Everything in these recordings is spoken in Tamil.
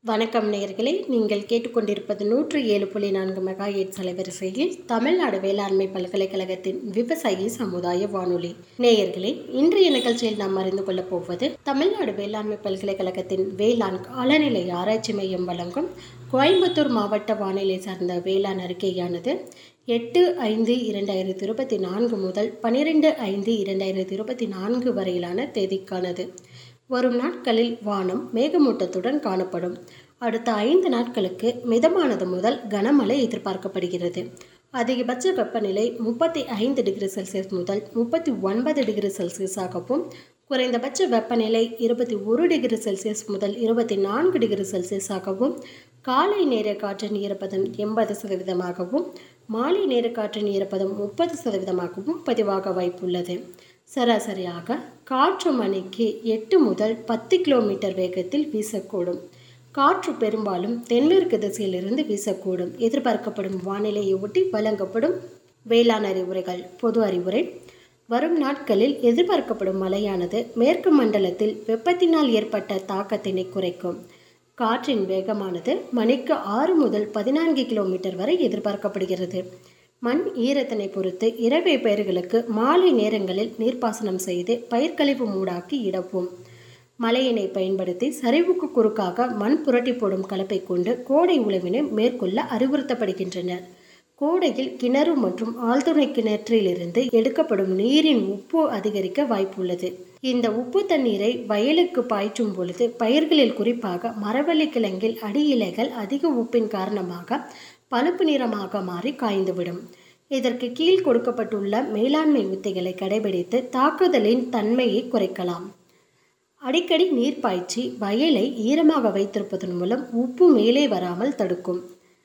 வணக்கம் நேயர்களே நீங்கள் கேட்டுக்கொண்டிருப்பது நூற்று ஏழு புள்ளி நான்கு மெகா எட் அலைவரிசையில் தமிழ்நாடு வேளாண்மை பல்கலைக்கழகத்தின் விவசாயி சமுதாய வானொலி நேயர்களே இன்றைய நிகழ்ச்சியில் நாம் அறிந்து கொள்ளப் போவது தமிழ்நாடு வேளாண்மை பல்கலைக்கழகத்தின் வேளாண் காலநிலை ஆராய்ச்சி மையம் வழங்கும் கோயம்புத்தூர் மாவட்ட வானிலை சார்ந்த வேளாண் அறிக்கையானது எட்டு ஐந்து இரண்டாயிரத்தி இருபத்தி நான்கு முதல் பனிரெண்டு ஐந்து இரண்டாயிரத்தி இருபத்தி நான்கு வரையிலான தேதிக்கானது வரும் நாட்களில் வானம் மேகமூட்டத்துடன் காணப்படும் அடுத்த ஐந்து நாட்களுக்கு மிதமானது முதல் கனமழை எதிர்பார்க்கப்படுகிறது அதிகபட்ச வெப்பநிலை முப்பத்தி ஐந்து டிகிரி செல்சியஸ் முதல் முப்பத்தி ஒன்பது டிகிரி செல்சியஸாகவும் குறைந்தபட்ச வெப்பநிலை இருபத்தி ஒரு டிகிரி செல்சியஸ் முதல் இருபத்தி நான்கு டிகிரி செல்சியஸாகவும் காலை நேர காற்றின் ஈரப்பதம் எண்பது சதவீதமாகவும் மாலை நேர காற்றின் ஈரப்பதம் முப்பது சதவீதமாகவும் பதிவாக வாய்ப்புள்ளது சராசரியாக காற்று மணிக்கு எட்டு முதல் பத்து கிலோமீட்டர் வேகத்தில் வீசக்கூடும் காற்று பெரும்பாலும் தென்மேற்கு திசையிலிருந்து வீசக்கூடும் எதிர்பார்க்கப்படும் வானிலையை ஒட்டி வழங்கப்படும் வேளாண் அறிவுரைகள் பொது அறிவுரை வரும் நாட்களில் எதிர்பார்க்கப்படும் மழையானது மேற்கு மண்டலத்தில் வெப்பத்தினால் ஏற்பட்ட தாக்கத்தினை குறைக்கும் காற்றின் வேகமானது மணிக்கு ஆறு முதல் பதினான்கு கிலோமீட்டர் வரை எதிர்பார்க்கப்படுகிறது மண் ஈரத்தினை பொறுத்து இரவை பயிர்களுக்கு மாலை நேரங்களில் நீர்ப்பாசனம் செய்து பயிர்க்கழிவு மூடாக்கி இடவும் மழையினை பயன்படுத்தி சரிவுக்கு குறுக்காக மண் புரட்டி போடும் கலப்பை கொண்டு கோடை உழவினை மேற்கொள்ள அறிவுறுத்தப்படுகின்றனர் கோடையில் கிணறு மற்றும் ஆழ்துணை கிணற்றிலிருந்து எடுக்கப்படும் நீரின் உப்பு அதிகரிக்க வாய்ப்புள்ளது இந்த உப்பு தண்ணீரை வயலுக்கு பாய்ச்சும் பொழுது பயிர்களில் குறிப்பாக மரவள்ளி கிழங்கில் அடி இலைகள் அதிக உப்பின் காரணமாக பழுப்பு நிறமாக மாறி காய்ந்துவிடும் இதற்கு கீழ் கொடுக்கப்பட்டுள்ள மேலாண்மை உத்திகளை கடைபிடித்து தாக்குதலின் தன்மையை குறைக்கலாம் அடிக்கடி நீர் பாய்ச்சி வயலை ஈரமாக வைத்திருப்பதன் மூலம் உப்பு மேலே வராமல் தடுக்கும்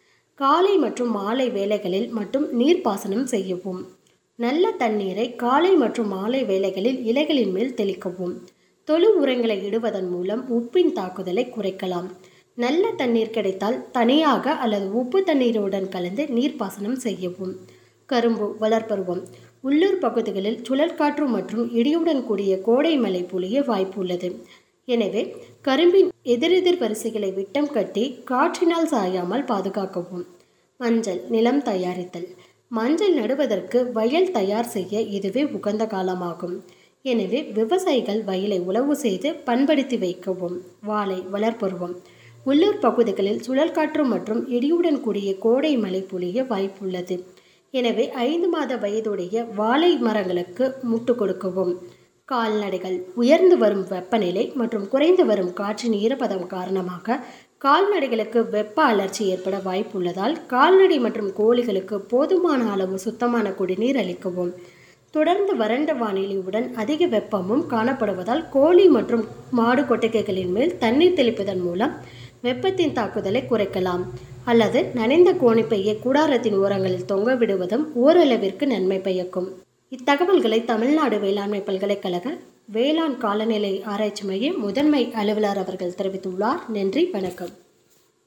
காலை மற்றும் மாலை வேளைகளில் மட்டும் நீர்ப்பாசனம் செய்யவும் நல்ல தண்ணீரை காலை மற்றும் மாலை வேளைகளில் இலைகளின் மேல் தெளிக்கவும் தொழு உரங்களை இடுவதன் மூலம் உப்பின் தாக்குதலை குறைக்கலாம் நல்ல தண்ணீர் கிடைத்தால் தனியாக அல்லது உப்பு தண்ணீருடன் கலந்து நீர்ப்பாசனம் செய்யவும் கரும்பு வளர்ப்பருவம் உள்ளூர் பகுதிகளில் சுழற்காற்று மற்றும் இடியுடன் கூடிய கோடை மழை பொழிய வாய்ப்பு உள்ளது எனவே கரும்பின் எதிரெதிர் வரிசைகளை விட்டம் கட்டி காற்றினால் சாயாமல் பாதுகாக்கவும் மஞ்சள் நிலம் தயாரித்தல் மஞ்சள் நடுவதற்கு வயல் தயார் செய்ய இதுவே உகந்த காலமாகும் எனவே விவசாயிகள் வயலை உழவு செய்து பண்படுத்தி வைக்கவும் வாழை வளர்ப்பருவம் உள்ளூர் பகுதிகளில் சுழற்காற்று மற்றும் இடியுடன் கூடிய கோடை மழை பொழிய வாய்ப்புள்ளது எனவே ஐந்து மாத வயதுடைய வாழை மரங்களுக்கு முட்டு கொடுக்கவும் கால்நடைகள் உயர்ந்து வரும் வெப்பநிலை மற்றும் குறைந்து வரும் காற்றின் ஈரப்பதம் காரணமாக கால்நடைகளுக்கு வெப்ப அலர்ச்சி ஏற்பட வாய்ப்புள்ளதால் கால்நடை மற்றும் கோழிகளுக்கு போதுமான அளவு சுத்தமான குடிநீர் அளிக்கவும் தொடர்ந்து வறண்ட வானிலையுடன் அதிக வெப்பமும் காணப்படுவதால் கோழி மற்றும் மாடு கொட்டகைகளின் மேல் தண்ணீர் தெளிப்பதன் மூலம் வெப்பத்தின் தாக்குதலை குறைக்கலாம் அல்லது நனைந்த கோணிப்பையை கூடாரத்தின் ஓரங்களில் தொங்க விடுவதும் ஓரளவிற்கு நன்மை பயக்கும் இத்தகவல்களை தமிழ்நாடு வேளாண்மை பல்கலைக்கழக வேளாண் காலநிலை ஆராய்ச்சி மைய முதன்மை அலுவலர் அவர்கள் தெரிவித்துள்ளார் நன்றி வணக்கம்